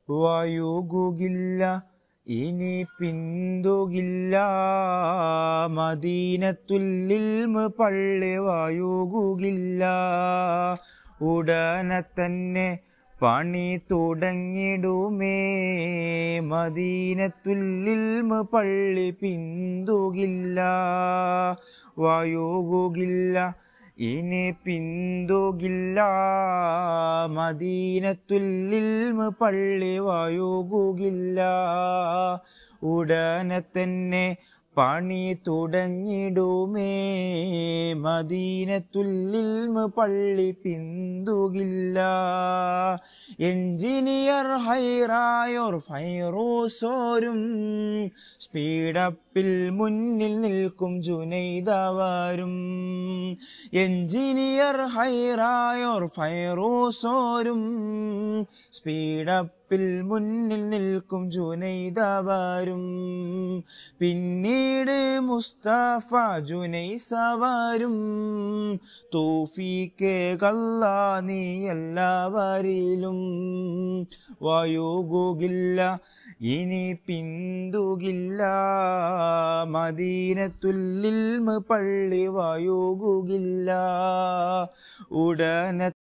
വയുകുകില്ല ഇനി പിന്തുകില്ല മദീനത്തുല്ലിൽമ് പള്ളി വയുകുകില്ല ഉടനെ തന്നെ പണി തുടങ്ങിടുമേ മദീനത്തുല്ലിൽമ് പള്ളി പിന്തുകില്ല വയുകുകില്ല ഇനി പിന്തുകില്ല മദീനത്തുല്ലിൽമ് പള്ളി വയുകുകില്ല ഉടനെ തന്നെ പണി തുടങ്ങിടുമേ മദീനത്തുല്ലിൽമ് പള്ളി പിന്തുകില്ല എഞ്ചിനീയർ ഹൈറായോർ ഫൈറൂസോരും സ്പീഡപ്പിൽ മുന്നിൽ നിൽക്കും ജുനൈദവരും എഞ്ചിനീയർ ഹൈറായോർ ഫൈറൂസോരും സ്പീഡപ്പിൽ മുന്നിൽ നിൽക്കും ജുനൈദവരും പിന്നീട് മുസ്തഫ ജുനൈസവരും തോഫീക്കേ കല്ല നീ എല്ലാവരിലും വയോകുകില്ല ഇനി പിന്തുകില്ല മദീനത്തുല്ലിൽമ് പള്ളി വയോകുകില്ല ഉടനെ